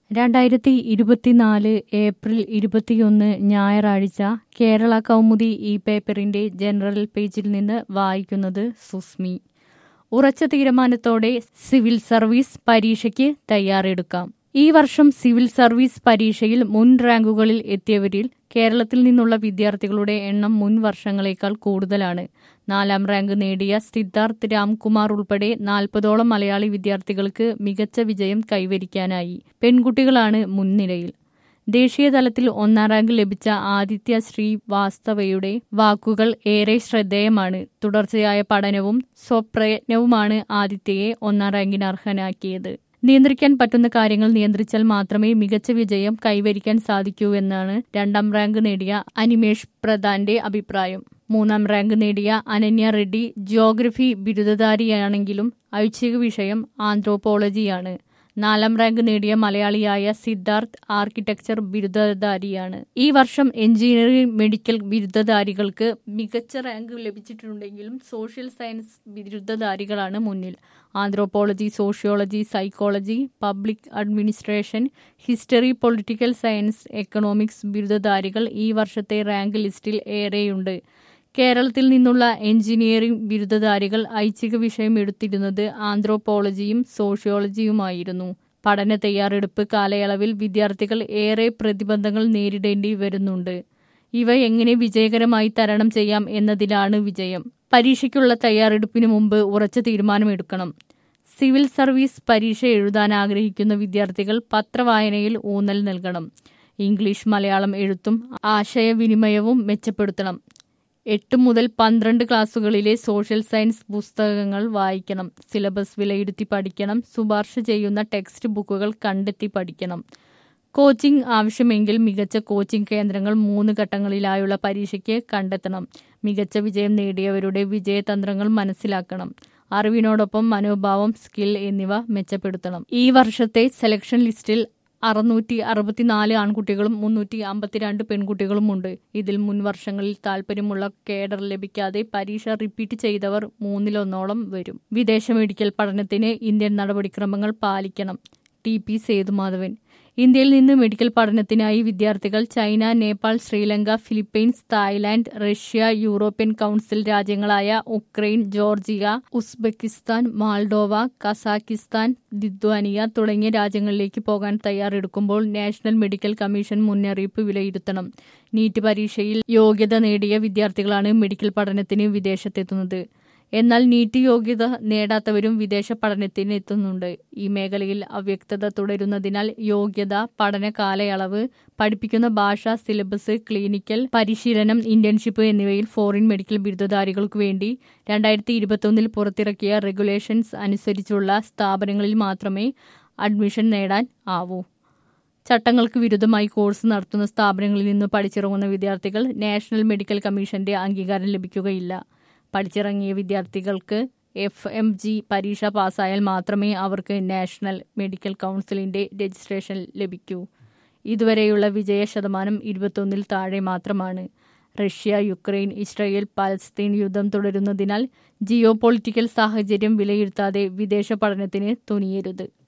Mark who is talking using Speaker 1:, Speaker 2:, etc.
Speaker 1: രണ്ടായിരത്തി ഇരുപത്തിനാല് ഏപ്രിൽ ഇരുപത്തിയൊന്ന് ഞായറാഴ്ച കേരള കൗമുദി ഈ പേപ്പറിന്റെ ജനറൽ പേജിൽ നിന്ന് വായിക്കുന്നത് സുസ്മി ഉറച്ച തീരുമാനത്തോടെ സിവിൽ സർവീസ് പരീക്ഷയ്ക്ക് തയ്യാറെടുക്കാം ഈ വർഷം സിവിൽ സർവീസ് പരീക്ഷയിൽ മുൻ റാങ്കുകളിൽ എത്തിയവരിൽ കേരളത്തിൽ നിന്നുള്ള വിദ്യാർത്ഥികളുടെ എണ്ണം മുൻ വർഷങ്ങളേക്കാൾ കൂടുതലാണ് നാലാം റാങ്ക് നേടിയ സിദ്ധാർത്ഥ് രാംകുമാർ ഉൾപ്പെടെ നാൽപ്പതോളം മലയാളി വിദ്യാർത്ഥികൾക്ക് മികച്ച വിജയം കൈവരിക്കാനായി പെൺകുട്ടികളാണ് മുൻനിരയിൽ ദേശീയതലത്തിൽ ഒന്നാം റാങ്ക് ലഭിച്ച ആദിത്യ ശ്രീവാസ്തവയുടെ വാക്കുകൾ ഏറെ ശ്രദ്ധേയമാണ് തുടർച്ചയായ പഠനവും സ്വപ്രയത്നവുമാണ് ആദിത്യയെ ഒന്നാം റാങ്കിന് അർഹനാക്കിയത് നിയന്ത്രിക്കാൻ പറ്റുന്ന കാര്യങ്ങൾ നിയന്ത്രിച്ചാൽ മാത്രമേ മികച്ച വിജയം കൈവരിക്കാൻ സാധിക്കൂ എന്നാണ് രണ്ടാം റാങ്ക് നേടിയ അനിമേഷ് പ്രധാന്റെ അഭിപ്രായം മൂന്നാം റാങ്ക് നേടിയ അനന്യ റെഡ്ഡി ജിയോഗ്രഫി ബിരുദധാരിയാണെങ്കിലും ഐച്ഛിക വിഷയം ആന്ത്രോപോളജിയാണ് നാലാം റാങ്ക് നേടിയ മലയാളിയായ സിദ്ധാർത്ഥ് ആർക്കിടെക്ചർ ബിരുദധാരിയാണ് ഈ വർഷം എഞ്ചിനീയറിംഗ് മെഡിക്കൽ ബിരുദധാരികൾക്ക് മികച്ച റാങ്ക് ലഭിച്ചിട്ടുണ്ടെങ്കിലും സോഷ്യൽ സയൻസ് ബിരുദധാരികളാണ് മുന്നിൽ anthropology sociology psychology public administration history political science economics ബിരുദധാരികൾ ഈ വർഷത്തെ റാങ്ക് ലിസ്റ്റിൽ ഏറെയുണ്ട് കേരളത്തിൽ നിന്നുള്ള എഞ്ചിനീയറിംഗ് ബിരുദധാരികൾ ഐച്ഛിക വിഷയം എടുത്തിരുന്നത് ആന്ത്രോപോളജിയും സോഷ്യോളജിയുമായിരുന്നു പഠന തയ്യാറെടുപ്പ് കാലയളവിൽ വിദ്യാർത്ഥികൾ ഏറെ പ്രതിബന്ധങ്ങൾ നേരിടേണ്ടി വരുന്നുണ്ട് ഇവ എങ്ങനെ വിജയകരമായി തരണം ചെയ്യാം എന്നതിലാണ് വിജയം പരീക്ഷയ്ക്കുള്ള തയ്യാറെടുപ്പിന് മുമ്പ് ഉറച്ച തീരുമാനമെടുക്കണം സിവിൽ സർവീസ് പരീക്ഷ എഴുതാൻ ആഗ്രഹിക്കുന്ന വിദ്യാർത്ഥികൾ പത്രവായനയിൽ ഊന്നൽ നൽകണം ഇംഗ്ലീഷ് മലയാളം എഴുത്തും ആശയവിനിമയവും മെച്ചപ്പെടുത്തണം എട്ട് മുതൽ പന്ത്രണ്ട് ക്ലാസ്സുകളിലെ സോഷ്യൽ സയൻസ് പുസ്തകങ്ങൾ വായിക്കണം സിലബസ് വിലയിരുത്തി പഠിക്കണം ശുപാർശ ചെയ്യുന്ന ടെക്സ്റ്റ് ബുക്കുകൾ കണ്ടെത്തി പഠിക്കണം കോച്ചിംഗ് ആവശ്യമെങ്കിൽ മികച്ച കോച്ചിംഗ് കേന്ദ്രങ്ങൾ മൂന്ന് ഘട്ടങ്ങളിലായുള്ള പരീക്ഷയ്ക്ക് കണ്ടെത്തണം മികച്ച വിജയം നേടിയവരുടെ വിജയതന്ത്രങ്ങൾ മനസ്സിലാക്കണം അറിവിനോടൊപ്പം മനോഭാവം സ്കിൽ എന്നിവ മെച്ചപ്പെടുത്തണം ഈ വർഷത്തെ സെലക്ഷൻ ലിസ്റ്റിൽ അറുന്നൂറ്റി അറുപത്തിനാല് ആൺകുട്ടികളും മുന്നൂറ്റി അമ്പത്തിരണ്ട് പെൺകുട്ടികളുമുണ്ട് ഇതിൽ മുൻ വർഷങ്ങളിൽ താൽപ്പര്യമുള്ള കേഡർ ലഭിക്കാതെ പരീക്ഷ റിപ്പീറ്റ് ചെയ്തവർ മൂന്നിലൊന്നോളം വരും വിദേശ മെഡിക്കൽ പഠനത്തിന് ഇന്ത്യൻ നടപടിക്രമങ്ങൾ പാലിക്കണം ടി പി സേതുമാധവൻ ഇന്ത്യയിൽ നിന്ന് മെഡിക്കൽ പഠനത്തിനായി വിദ്യാർത്ഥികൾ China Nepal Sri Lanka Philippines Thailand Russia European council രാജ്യങ്ങളായ Ukraine Georgia Uzbekistan Moldova Kazakhstan Lithuania തുടങ്ങിയ രാജ്യങ്ങളിലേക്ക് പോകാൻ തയ്യാറെടുക്കുമ്പോൾ നാഷണൽ മെഡിക്കൽ കമ്മീഷൻ മുന്നറിയിപ്പ് വിലയിരുത്തണം നീറ്റ് പരീക്ഷയിൽ യോഗ്യത നേടിയ വിദ്യാർത്ഥികളാണ് മെഡിക്കൽ പഠനത്തിന് വിദേശത്തെത്തുന്നത് എന്നാൽ നീറ്റ് യോഗ്യത നേടാത്തവരും വിദേശ പഠനത്തിന് എത്തുന്നുണ്ട് ഈ മേഖലയിൽ അവ്യക്തത തുടരുന്നതിനാൽ യോഗ്യത പഠന കാലയളവ് പഠിപ്പിക്കുന്ന ഭാഷ സിലബസ് ക്ലിനിക്കൽ പരിശീലനം ഇന്റേൺഷിപ്പ് എന്നിവയിൽ ഫോറിൻ മെഡിക്കൽ ബിരുദധാരികൾക്കു വേണ്ടി രണ്ടായിരത്തി ഇരുപത്തൊന്നിൽ പുറത്തിറക്കിയ റെഗുലേഷൻസ് അനുസരിച്ചുള്ള സ്ഥാപനങ്ങളിൽ മാത്രമേ അഡ്മിഷൻ നേടാൻ ആവൂ ചട്ടങ്ങൾക്ക് വിരുദ്ധമായി കോഴ്സ് നടത്തുന്ന സ്ഥാപനങ്ങളിൽ നിന്ന് പഠിച്ചിറങ്ങുന്ന വിദ്യാർത്ഥികൾ നാഷണൽ മെഡിക്കൽ കമ്മീഷന്റെ അംഗീകാരം ലഭിക്കുകയില്ല പഠിച്ചിറങ്ങിയ വിദ്യാർത്ഥികൾക്ക് എഫ് എം ജി പരീക്ഷ പാസ്സായാൽ മാത്രമേ അവർക്ക് നാഷണൽ മെഡിക്കൽ കൗൺസിലിന്റെ രജിസ്ട്രേഷൻ ലഭിക്കൂ ഇതുവരെയുള്ള വിജയ ശതമാനം ഇരുപത്തൊന്നിൽ താഴെ മാത്രമാണ് റഷ്യ യുക്രൈൻ ഇസ്രയേൽ പലസ്തീൻ യുദ്ധം തുടരുന്നതിനാൽ ജിയോ പൊളിറ്റിക്കൽ സാഹചര്യം വിലയിരുത്താതെ വിദേശ പഠനത്തിന് തുനിയരുത്